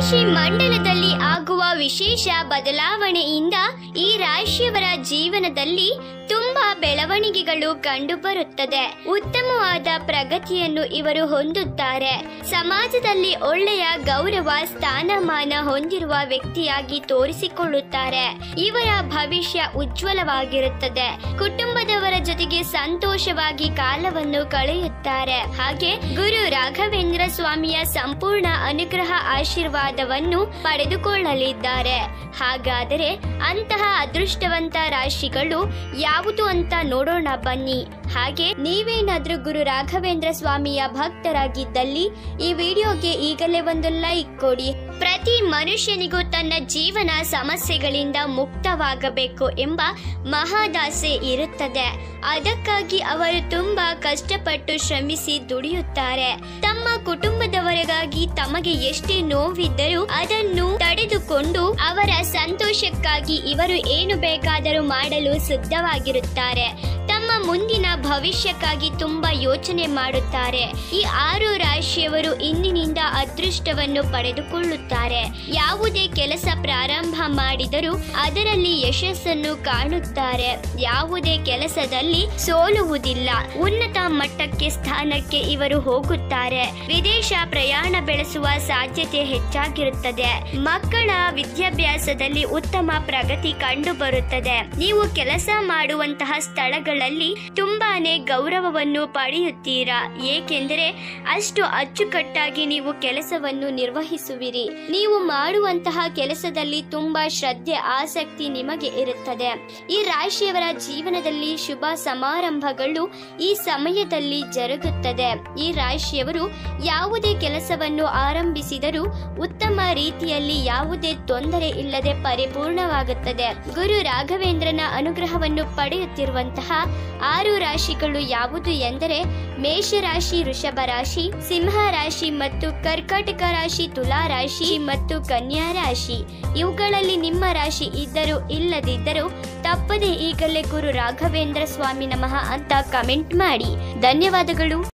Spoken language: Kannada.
ರಾಶಿ ಮಂಡಲದಲ್ಲಿ ಆಗುವ ವಿಶೇಷ ಬದಲಾವಣೆಯಿಂದ ಈ ರಾಶಿಯವರ ಜೀವನದಲ್ಲಿ ತುಂಬಾ ಬೆಳವಣಿಗೆಗಳು ಕಂಡುಬರುತ್ತದೆ ಉತ್ತಮವಾದ ಪ್ರಗತಿಯನ್ನು ಇವರು ಹೊಂದುತ್ತಾರೆ ಸಮಾಜದಲ್ಲಿ ಒಳ್ಳೆಯ ಗೌರವ ಸ್ಥಾನಮಾನ ಹೊಂದಿರುವ ವ್ಯಕ್ತಿಯಾಗಿ ತೋರಿಸಿಕೊಳ್ಳುತ್ತಾರೆ ಇವರ ಭವಿಷ್ಯ ಉಜ್ವಲವಾಗಿರುತ್ತದೆ ಕುಟುಂಬದವರ ಜೊತೆಗೆ ಸಂತೋಷವಾಗಿ ಕಾಲವನ್ನು ಕಳೆಯುತ್ತಾರೆ ಹಾಗೆ ಗುರು ರಾಘವೇಂದ್ರ ಸ್ವಾಮಿಯ ಸಂಪೂರ್ಣ ಅನುಗ್ರಹ ಆಶೀರ್ವಾದವನ್ನು ಪಡೆದುಕೊಳ್ಳಲಿದ್ದಾರೆ ಹಾಗಾದರೆ ಅಂತಹ ಅದೃಷ್ಟವಂತ ರಾಶಿಗಳು ಯಾವುದು ಅಂತ ನೋಡೋಣ ಬನ್ನಿ ಹಾಗೆ ನೀವೇನಾದ್ರೂ ಗುರು ರಾಘವೇಂದ್ರ ಸ್ವಾಮಿಯ ಭಕ್ತರಾಗಿದ್ದಲ್ಲಿ ಈ ವಿಡಿಯೋಗೆ ಈಗಲೇ ಒಂದು ಲೈಕ್ ಕೊಡಿ ಪ್ರತಿ ಮನುಷ್ಯನಿಗೂ ತನ್ನ ಜೀವನ ಸಮಸ್ಯೆಗಳಿಂದ ಮುಕ್ತವಾಗಬೇಕು ಎಂಬ ಮಹಾದಾಸೆ ಇರುತ್ತದೆ ಅದಕ್ಕಾಗಿ ಅವರು ತುಂಬಾ ಕಷ್ಟಪಟ್ಟು ಶ್ರಮಿಸಿ ದುಡಿಯುತ್ತಾರೆ ತಮ್ಮ ಕುಟುಂಬದವರಿಗಾಗಿ ತಮಗೆ ಎಷ್ಟೇ ನೋವಿದ್ದರೂ ಅದನ್ನು ತಡೆದುಕೊಂಡು ಅವರ ಸಂತೋಷಕ್ಕಾಗಿ ಇವರು ಏನು ಬೇಕಾದರೂ ಮಾಡಲು ಸಿದ್ಧವಾಗಿರುತ್ತಾರೆ ತಮ್ಮ ಮುಂದಿನ ಭವಿಷ್ಯಕ್ಕಾಗಿ ತುಂಬಾ ಯೋಚನೆ ಮಾಡುತ್ತಾರೆ ಈ ಆರು ರಾಶಿಯವರು ಇಂದಿನಿಂದ ಅದೃಷ್ಟವನ್ನು ಪಡೆದುಕೊಳ್ಳುತ್ತಾರೆ ಯಾವುದೇ ಕೆಲಸ ಪ್ರಾರಂಭ ಮಾಡಿದರೂ ಅದರಲ್ಲಿ ಯಶಸ್ಸನ್ನು ಕಾಣುತ್ತಾರೆ ಯಾವುದೇ ಕೆಲಸದಲ್ಲಿ ಸೋಲುವುದಿಲ್ಲ ಉನ್ನತ ಮಟ್ಟಕ್ಕೆ ಸ್ಥಾನಕ್ಕೆ ಇವರು ಹೋಗುತ್ತಾರೆ ವಿದೇಶ ಪ್ರಯಾಣ ಬೆಳೆಸುವ ಸಾಧ್ಯತೆ ಹೆಚ್ಚಾಗಿರುತ್ತದೆ ಮಕ್ಕಳ ವಿದ್ಯಾಭ್ಯಾಸದಲ್ಲಿ ಉತ್ತಮ ಪ್ರಗತಿ ಕಂಡುಬರುತ್ತದೆ ನೀವು ಕೆಲಸ ಮಾಡುವಂತಹ ಸ್ಥಳಗಳಲ್ಲಿ ತುಂಬಾನೇ ಗೌರವವನ್ನು ಪಡೆಯುತ್ತೀರಾ ಏಕೆಂದರೆ ಅಷ್ಟು ಅಚ್ಚುಕಟ್ಟಾಗಿ ನೀವು ಕೆಲಸವನ್ನು ನಿರ್ವಹಿಸುವಿರಿ ನೀವು ಮಾಡುವಂತಹ ಕೆಲಸದಲ್ಲಿ ತುಂಬಾ ಶ್ರದ್ಧೆ ಆಸಕ್ತಿ ನಿಮಗೆ ಇರುತ್ತದೆ ಈ ರಾಶಿಯವರ ಜೀವನದಲ್ಲಿ ಶುಭ ಸಮಾರಂಭಗಳು ಈ ಸಮಯದಲ್ಲಿ ಜರುಗುತ್ತದೆ ಈ ರಾಶಿಯವರು ಯಾವುದೇ ಕೆಲಸವನ್ನು ಆರಂಭಿಸಿದರೂ ಉತ್ತಮ ರೀತಿಯಲ್ಲಿ ಯಾವುದೇ ತೊಂದರೆ ಇಲ್ಲದೆ ಪರಿಪೂರ್ಣವಾಗುತ್ತದೆ ಗುರು ರಾಘವೇಂದ್ರನ ಅನುಗ್ರಹವನ್ನು ಪಡೆಯುತ್ತಿರುವಂತಹ ಆರು ರಾಶಿಗಳು ಯಾವುದು ಎಂದರೆ ಮೇಷರಾಶಿ ವೃಷಭ ರಾಶಿ ಸಿಂಹ ರಾಶಿ ಮತ್ತು ಕರ್ಕಾಟಕ ರಾಶಿ ತುಲಾ ರಾಶಿ ಮತ್ತು ಕನ್ಯಾ ರಾಶಿ ಇವುಗಳಲ್ಲಿ ನಿಮ್ಮ ರಾಶಿ ಇದ್ದರೂ ಇಲ್ಲದಿದ್ದರೂ ತಪ್ಪದೆ ಈಗಲೇ ಗುರು ರಾಘವೇಂದ್ರ ಸ್ವಾಮಿ ನಮಃ ಅಂತ ಕಮೆಂಟ್ ಮಾಡಿ ಧನ್ಯವಾದಗಳು